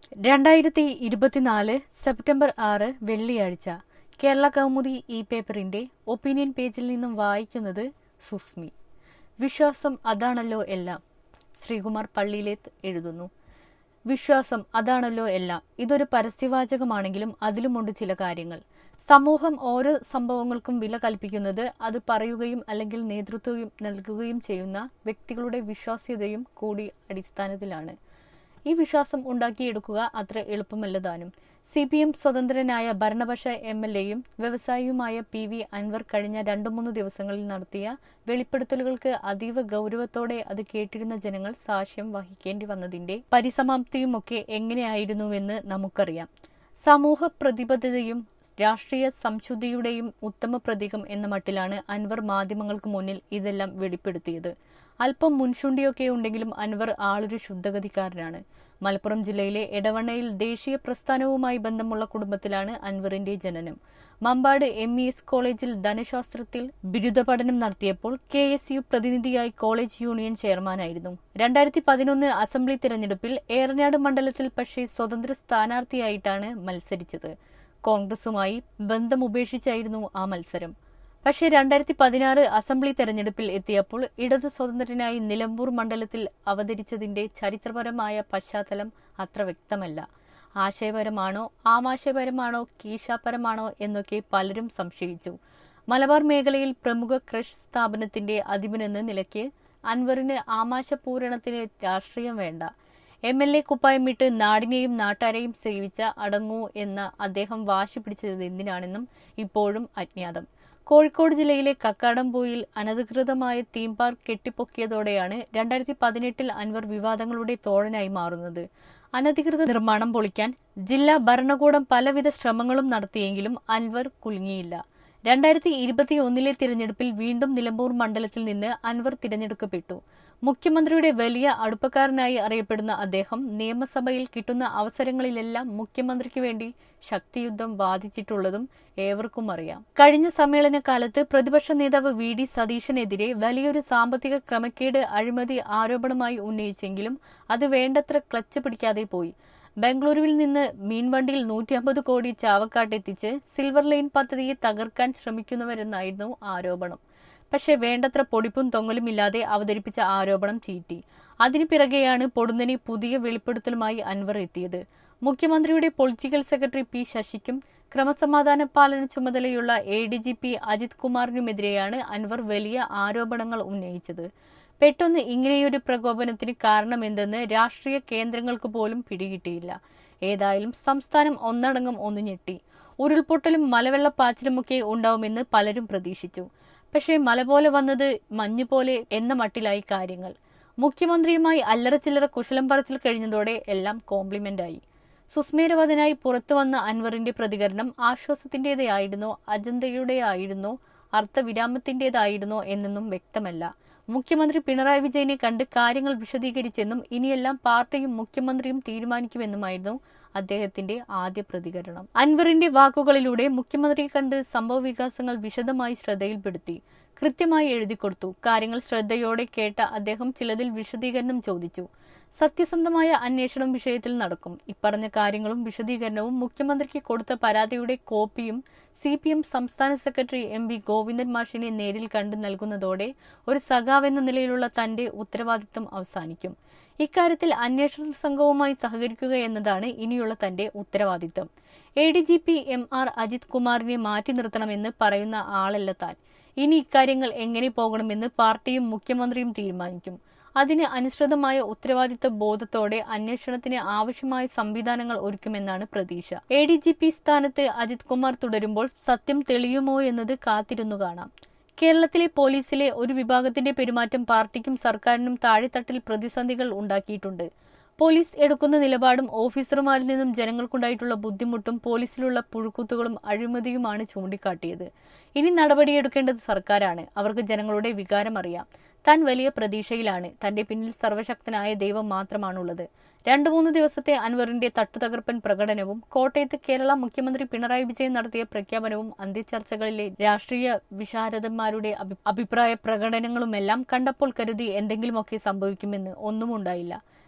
രണ്ടായിരത്തി ഇരുപത്തിനാല് സെപ്റ്റംബർ ആറ് വെള്ളിയാഴ്ച കേരള കൗമുദി ഈ പേപ്പറിന്റെ ഒപ്പീനിയൻ പേജിൽ നിന്നും വായിക്കുന്നത് സുസ്മി വിശ്വാസം അതാണല്ലോ എല്ലാം ശ്രീകുമാർ പള്ളിയിലേത്ത് എഴുതുന്നു വിശ്വാസം അതാണല്ലോ എല്ലാം ഇതൊരു പരസ്യവാചകമാണെങ്കിലും അതിലുമുണ്ട് ചില കാര്യങ്ങൾ സമൂഹം ഓരോ സംഭവങ്ങൾക്കും വില കൽപ്പിക്കുന്നത് അത് പറയുകയും അല്ലെങ്കിൽ നേതൃത്വം നൽകുകയും ചെയ്യുന്ന വ്യക്തികളുടെ വിശ്വാസ്യതയും കൂടി അടിസ്ഥാനത്തിലാണ് ഈ വിശ്വാസം ഉണ്ടാക്കിയെടുക്കുക അത്ര എളുപ്പമല്ലതാനും സി പി എം സ്വതന്ത്രനായ ഭരണപക്ഷ എം എൽ എയും വ്യവസായിയുമായ പി വി അൻവർ കഴിഞ്ഞ രണ്ടു മൂന്ന് ദിവസങ്ങളിൽ നടത്തിയ വെളിപ്പെടുത്തലുകൾക്ക് അതീവ ഗൗരവത്തോടെ അത് കേട്ടിരുന്ന ജനങ്ങൾ സാക്ഷ്യം വഹിക്കേണ്ടി വന്നതിന്റെ പരിസമാപ്തിയുമൊക്കെ എങ്ങനെയായിരുന്നുവെന്ന് നമുക്കറിയാം സമൂഹ പ്രതിബദ്ധതയും രാഷ്ട്രീയ സംശുദ്ധിയുടെയും ഉത്തമ പ്രതീകം എന്ന മട്ടിലാണ് അൻവർ മാധ്യമങ്ങൾക്ക് മുന്നിൽ ഇതെല്ലാം വെളിപ്പെടുത്തിയത് അല്പം മുൻശുണ്ടിയൊക്കെ ഉണ്ടെങ്കിലും അൻവർ ആളൊരു ശുദ്ധഗതിക്കാരനാണ് മലപ്പുറം ജില്ലയിലെ എടവണ്ണയിൽ ദേശീയ പ്രസ്ഥാനവുമായി ബന്ധമുള്ള കുടുംബത്തിലാണ് അൻവറിന്റെ ജനനം മമ്പാട് എം ഇ എസ് കോളേജിൽ ധനശാസ്ത്രത്തിൽ ബിരുദ പഠനം നടത്തിയപ്പോൾ കെ എസ് യു പ്രതിനിധിയായി കോളേജ് യൂണിയൻ ചെയർമാനായിരുന്നു രണ്ടായിരത്തി പതിനൊന്ന് അസംബ്ലി തിരഞ്ഞെടുപ്പിൽ ഏറനാട് മണ്ഡലത്തിൽ പക്ഷേ സ്വതന്ത്ര സ്ഥാനാർത്ഥിയായിട്ടാണ് മത്സരിച്ചത് കോൺഗ്രസുമായി ബന്ധമുപേക്ഷിച്ചായിരുന്നു ആ മത്സരം പക്ഷേ രണ്ടായിരത്തി പതിനാറ് അസംബ്ലി തെരഞ്ഞെടുപ്പിൽ എത്തിയപ്പോൾ ഇടതു സ്വതന്ത്രനായി നിലമ്പൂർ മണ്ഡലത്തിൽ അവതരിച്ചതിന്റെ ചരിത്രപരമായ പശ്ചാത്തലം അത്ര വ്യക്തമല്ല ആശയപരമാണോ ആമാശയപരമാണോ കീശാപരമാണോ എന്നൊക്കെ പലരും സംശയിച്ചു മലബാർ മേഖലയിൽ പ്രമുഖ ക്രഷ് സ്ഥാപനത്തിന്റെ അധിപനെന്ന നിലയ്ക്ക് അൻവറിന് ആമാശപൂരണത്തിന് രാഷ്ട്രീയം വേണ്ട എം എൽ എ കുപ്പായമിട്ട് നാടിനെയും നാട്ടാരെയും സേവിച്ച അടങ്ങൂ എന്ന അദ്ദേഹം വാശി പിടിച്ചത് എന്തിനാണെന്നും ഇപ്പോഴും അജ്ഞാതം കോഴിക്കോട് ജില്ലയിലെ കക്കാടംപൊയിൽ അനധികൃതമായ തീം പാർക്ക് കെട്ടിപ്പൊക്കിയതോടെയാണ് രണ്ടായിരത്തി പതിനെട്ടിൽ അൻവർ വിവാദങ്ങളുടെ തോഴനായി മാറുന്നത് അനധികൃത നിർമ്മാണം പൊളിക്കാൻ ജില്ലാ ഭരണകൂടം പലവിധ ശ്രമങ്ങളും നടത്തിയെങ്കിലും അൻവർ കുലുങ്ങിയില്ല രണ്ടായിരത്തി ഇരുപത്തിയൊന്നിലെ തിരഞ്ഞെടുപ്പിൽ വീണ്ടും നിലമ്പൂർ മണ്ഡലത്തിൽ നിന്ന് അൻവർ തിരഞ്ഞെടുക്കപ്പെട്ടു മുഖ്യമന്ത്രിയുടെ വലിയ അടുപ്പക്കാരനായി അറിയപ്പെടുന്ന അദ്ദേഹം നിയമസഭയിൽ കിട്ടുന്ന അവസരങ്ങളിലെല്ലാം മുഖ്യമന്ത്രിക്ക് വേണ്ടി ശക്തിയുദ്ധം വാദിച്ചിട്ടുള്ളതും ഏവർക്കും അറിയാം കഴിഞ്ഞ സമ്മേളന കാലത്ത് പ്രതിപക്ഷ നേതാവ് വി ഡി സതീശനെതിരെ വലിയൊരു സാമ്പത്തിക ക്രമക്കേട് അഴിമതി ആരോപണമായി ഉന്നയിച്ചെങ്കിലും അത് വേണ്ടത്ര ക്ലച്ച് പിടിക്കാതെ പോയി ബംഗളൂരുവിൽ നിന്ന് മീൻവണ്ടിയിൽ നൂറ്റി അമ്പത് കോടി ചാവക്കാട്ടെത്തിച്ച് സിൽവർ ലൈൻ പദ്ധതിയെ തകർക്കാൻ ശ്രമിക്കുന്നവരെന്നായിരുന്നു ആരോപണം പക്ഷേ വേണ്ടത്ര പൊടിപ്പും തൊങ്ങലും ഇല്ലാതെ അവതരിപ്പിച്ച ആരോപണം ചീറ്റി അതിനു പിറകെയാണ് പൊടുന്നനെ പുതിയ വെളിപ്പെടുത്തലുമായി അൻവർ എത്തിയത് മുഖ്യമന്ത്രിയുടെ പൊളിറ്റിക്കൽ സെക്രട്ടറി പി ശശിക്കും ക്രമസമാധാന പാലന ചുമതലയുള്ള A D G P Ajith കുമാറിനുമെതിരെയാണ് അൻവർ വലിയ ആരോപണങ്ങൾ ഉന്നയിച്ചത് പെട്ടെന്ന് ഇങ്ങനെയൊരു പ്രകോപനത്തിന് കാരണമെന്തെന്ന് രാഷ്ട്രീയ കേന്ദ്രങ്ങൾക്ക് പോലും പിടികിട്ടിയില്ല ഏതായാലും സംസ്ഥാനം ഒന്നടങ്കം ഒന്ന് ഞെട്ടി ഉരുൾപൊട്ടലും മലവെള്ളപ്പാച്ചിലുമൊക്കെ ഉണ്ടാവുമെന്ന് പലരും പ്രതീക്ഷിച്ചു പക്ഷേ മല പോലെ വന്നത് മഞ്ഞുപോലെ എന്ന മട്ടിലായി കാര്യങ്ങൾ മുഖ്യമന്ത്രിയുമായി അല്ലറച്ചില്ലറ കുശലം പറച്ചിൽ കഴിഞ്ഞതോടെ എല്ലാം കോംപ്ലിമെന്റായി സുസ്മേരവദനായി പുറത്തുവന്ന അൻവറിന്റെ പ്രതികരണം ആശ്വാസത്തിന്റേതായിരുന്നോ അജന്തയുടെയായിരുന്നോ അർത്ഥവിരാമത്തിന്റേതായിരുന്നോ എന്നൊന്നും വ്യക്തമല്ല മുഖ്യമന്ത്രി പിണറായി വിജയനെ കണ്ട് കാര്യങ്ങൾ വിശദീകരിച്ചെന്നും ഇനിയെല്ലാം പാർട്ടിയും മുഖ്യമന്ത്രിയും തീരുമാനിക്കുമെന്നുമായിരുന്നു അദ്ദേഹത്തിന്റെ ആദ്യ പ്രതികരണം അൻവറിന്റെ വാക്കുകളിലൂടെ മുഖ്യമന്ത്രിയെ കണ്ട് സംഭവ വികാസങ്ങൾ വിശദമായി ശ്രദ്ധയിൽപ്പെടുത്തി കൃത്യമായി എഴുതിക്കൊടുത്തു കാര്യങ്ങൾ ശ്രദ്ധയോടെ കേട്ട അദ്ദേഹം ചിലതിൽ വിശദീകരണം ചോദിച്ചു സത്യസന്ധമായ അന്വേഷണം വിഷയത്തിൽ നടക്കും ഇപ്പറഞ്ഞ കാര്യങ്ങളും വിശദീകരണവും മുഖ്യമന്ത്രിക്ക് കൊടുത്ത പരാതിയുടെ കോപ്പിയും സി പി എം സംസ്ഥാന സെക്രട്ടറി എം വി ഗോവിന്ദൻ മാഷിനെ നേരിൽ കണ്ടു നൽകുന്നതോടെ ഒരു സഖാവെന്ന നിലയിലുള്ള തന്റെ ഉത്തരവാദിത്തം അവസാനിക്കും ഇക്കാര്യത്തിൽ അന്വേഷണ സംഘവുമായി സഹകരിക്കുക എന്നതാണ് ഇനിയുള്ള തന്റെ ഉത്തരവാദിത്തം A D G P M R Ajith കുമാറിനെ മാറ്റി നിർത്തണമെന്ന് പറയുന്ന ആളല്ല താൻ ഇനി ഇക്കാര്യങ്ങൾ എങ്ങനെ പോകണമെന്ന് പാർട്ടിയും മുഖ്യമന്ത്രിയും തീരുമാനിക്കും അതിന് അനുസൃതമായ ഉത്തരവാദിത്ത ബോധത്തോടെ അന്വേഷണത്തിന് ആവശ്യമായ സംവിധാനങ്ങൾ ഒരുക്കുമെന്നാണ് പ്രതീക്ഷ എ ഡി ജി പി സ്ഥാനത്ത് അജിത് കുമാർ തുടരുമ്പോൾ സത്യം തെളിയുമോ എന്നത് കാത്തിരുന്നു കാണാം കേരളത്തിലെ പോലീസിലെ ഒരു വിഭാഗത്തിന്റെ പെരുമാറ്റം പാർട്ടിക്കും സർക്കാരിനും താഴെത്തട്ടിൽ പ്രതിസന്ധികൾ ഉണ്ടാക്കിയിട്ടുണ്ട് പോലീസ് എടുക്കുന്ന നിലപാടും ഓഫീസർമാരിൽ നിന്നും ജനങ്ങൾക്കുണ്ടായിട്ടുള്ള ബുദ്ധിമുട്ടും പോലീസിലുള്ള പുഴുക്കുത്തുകളും അഴിമതിയുമാണ് ചൂണ്ടിക്കാട്ടിയത് ഇനി നടപടിയെടുക്കേണ്ടത് സർക്കാരാണ് അവർക്ക് ജനങ്ങളുടെ വികാരം അറിയാം താൻ വലിയ പ്രതീക്ഷയിലാണ് തന്റെ പിന്നിൽ സർവശക്തനായ ദൈവം മാത്രമാണുള്ളത് രണ്ടു മൂന്ന് ദിവസത്തെ അൻവറിന്റെ തട്ടുതകർപ്പൻ പ്രകടനവും കോട്ടയത്ത് കേരള മുഖ്യമന്ത്രി പിണറായി വിജയൻ നടത്തിയ പ്രഖ്യാപനവും അന്ത്യചർച്ചകളിലെ രാഷ്ട്രീയ വിശാരദന്മാരുടെ അഭിപ്രായ പ്രകടനങ്ങളുമെല്ലാം കണ്ടപ്പോൾ കരുതി എന്തെങ്കിലുമൊക്കെ സംഭവിക്കുമെന്ന് ഒന്നും ഉണ്ടായില്ല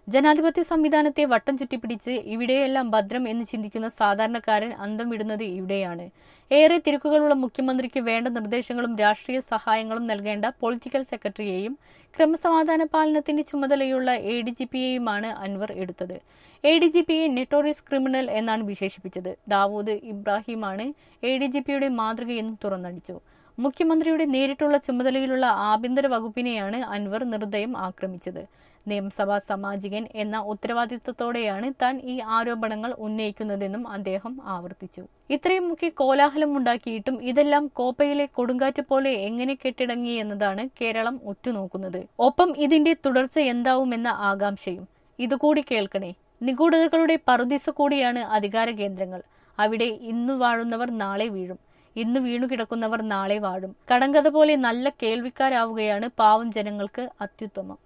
ജനാധിപത്യ സംവിധാനത്തെ വട്ടം ചുറ്റിപ്പിടിച്ച് ഇവിടെയെല്ലാം ഭദ്രം എന്ന് ചിന്തിക്കുന്ന സാധാരണക്കാരൻ അന്തം വിടുന്നത് ഇവിടെയാണ് ഏറെ തിരക്കുകളുള്ള മുഖ്യമന്ത്രിക്ക് വേണ്ട നിർദ്ദേശങ്ങളും രാഷ്ട്രീയ സഹായങ്ങളും നൽകേണ്ട പൊളിറ്റിക്കൽ സെക്രട്ടറിയെയും ക്രമസമാധാന പാലനത്തിന്റെ ചുമതലയുള്ള എ ഡി ജി പിയെയുമാണ് അൻവർ എടുത്തത് എ ഡി ജി പിയെ നെറ്റോറിയസ് ക്രിമിനൽ എന്നാണ് വിശേഷിപ്പിച്ചത് ദാവൂദ് ഇബ്രാഹിമാണ് എ ഡി ജി പിയുടെ മാതൃകയെന്നും തുറന്നടിച്ചു മുഖ്യമന്ത്രിയുടെ നേരിട്ടുള്ള ചുമതലയിലുള്ള ആഭ്യന്തര വകുപ്പിനെയാണ് അൻവർ നിർദ്ദയം ആക്രമിച്ചത് നിയമസഭാ സാമാജികൻ എന്ന ഉത്തരവാദിത്വത്തോടെയാണ് താൻ ഈ ആരോപണങ്ങൾ ഉന്നയിക്കുന്നതെന്നും അദ്ദേഹം ആവർത്തിച്ചു ഇത്രയുമൊക്കെ കോലാഹലം ഉണ്ടാക്കിയിട്ടും ഇതെല്ലാം കോപ്പയിലെ കൊടുങ്കാറ്റ് പോലെ എങ്ങനെ കെട്ടിടങ്ങി എന്നതാണ് കേരളം ഉറ്റുനോക്കുന്നത് ഒപ്പം ഇതിന്റെ തുടർച്ച എന്താവുമെന്ന ആകാംക്ഷയും ഇതുകൂടി കേൾക്കണേ നിഗൂഢതകളുടെ പറുദിസ കൂടിയാണ് അധികാര കേന്ദ്രങ്ങൾ അവിടെ ഇന്ന് വാഴുന്നവർ നാളെ വീഴും ഇന്ന് വീണുകിടക്കുന്നവർ നാളെ വാഴും കടങ്കഥ പോലെ നല്ല കേൾവിക്കാരാവുകയാണ് പാവം ജനങ്ങൾക്ക് അത്യുത്തമം